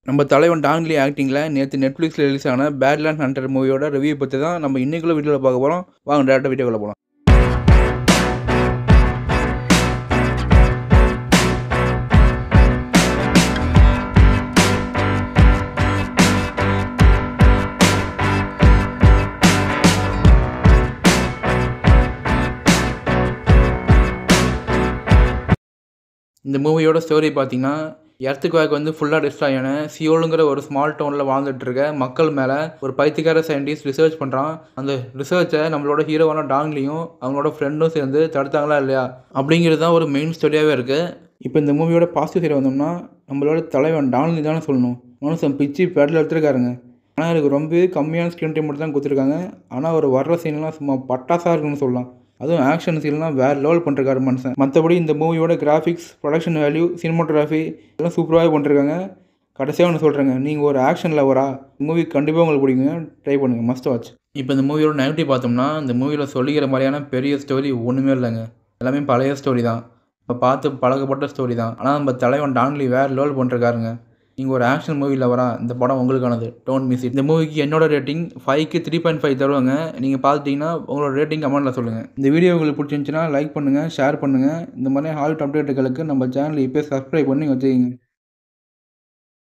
நம்ம தலைவன் டான்லி ஆக்டிங்கில் நேற்று நெட்ஃப்ளிக்ஸில் ரிலீஸ் ஆன பேட்லேண்ட் ஹண்டர் மூவியோட ரிவ்யூ பற்றி தான் நம்ம இன்றைக்குள்ள வீடியோவில் பார்க்க போகிறோம் வாங்க டேரெக்டாக வீடியோவில் போகலாம் இந்த மூவியோட ஸ்டோரி பார்த்தீங்கன்னா எர்த்துக்குவாக் வந்து ஃபுல்லாக டிஸ்ட்ராய் ஆன சியோலுங்கிற ஒரு ஸ்மால் டவுனில் வாழ்ந்துட்டு இருக்க மக்கள் மேலே ஒரு பைத்தியக்கார சயின்டிஸ்ட் ரிசர்ச் பண்ணுறான் அந்த ரிசர்ச்சை நம்மளோட ஹீரோவான டாங்லியும் அவங்களோட ஃப்ரெண்டும் சேர்ந்து தடுத்தாங்களா இல்லையா அப்படிங்கிறது தான் ஒரு மெயின் ஸ்டோரியாகவே இருக்குது இப்போ இந்த மூவியோட பாசிட்டிவ் சைடு வந்தோம்னா நம்மளோட தலைவன் டான்லி தானே சொல்லணும் மனுஷன் பிச்சு பேட்டில் எடுத்துருக்காருங்க ஆனால் எனக்கு ரொம்பவே கம்மியான ஸ்க்ரீன் டைம் மட்டும் தான் கொடுத்துருக்காங்க ஆனால் ஒரு வர்ற சீன்லாம் சும்மா பட்டாசாக இருக்குன்னு சொல்லலாம் அதுவும் ஆக்ஷன் சீன்லாம் வேறு லெவல் பண்ணிருக்காரு மனுஷன் மற்றபடி இந்த மூவியோட கிராஃபிக்ஸ் ப்ரொடக்ஷன் வேல்யூ சினிமோட்டோகிராஃபி எல்லாம் சூப்பராகவே பண்ணிருக்காங்க கடைசியாக ஒன்று சொல்கிறேங்க நீங்கள் ஒரு ஆக்ஷன் லவரா மூவி கண்டிப்பாக உங்களுக்கு பிடிக்குங்க ட்ரை பண்ணுங்கள் மஸ்ட் வாட்ச் இப்போ இந்த மூவியோட நெகட்டிவ் பார்த்தோம்னா இந்த மூவியில் சொல்லிக்கிற மாதிரியான பெரிய ஸ்டோரி ஒன்றுமே இல்லைங்க எல்லாமே பழைய ஸ்டோரி தான் இப்போ பார்த்து பழகப்பட்ட ஸ்டோரி தான் ஆனால் நம்ம தலைவன் டான்லி வேறு லெவல் பண்ணிருக்காருங்க நீங்கள் ஒரு ஆக்ஷன் மூவியில் வரா இந்த படம் உங்களுக்கானது டோன்ட் மிஸ் இட் இந்த மூவிக்கு என்னோட ரேட்டிங் ஃபைவ்க்கு த்ரீ பாயிண்ட் ஃபைவ் தருவாங்க நீங்கள் பார்த்துட்டிங்கன்னா உங்களோட ரேட்டிங் கமெண்ட்டில் சொல்லுங்கள் இந்த வீடியோ உங்களுக்கு பிடிச்சிருந்துச்சுன்னா லைக் பண்ணுங்கள் ஷேர் பண்ணுங்கள் இந்த மாதிரி ஹாலிவுட் அப்டேட்டுகளுக்கு நம்ம சேனல் இப்போ சப்ஸ்கிரைப் பண்ணி வச்சுக்கிங்க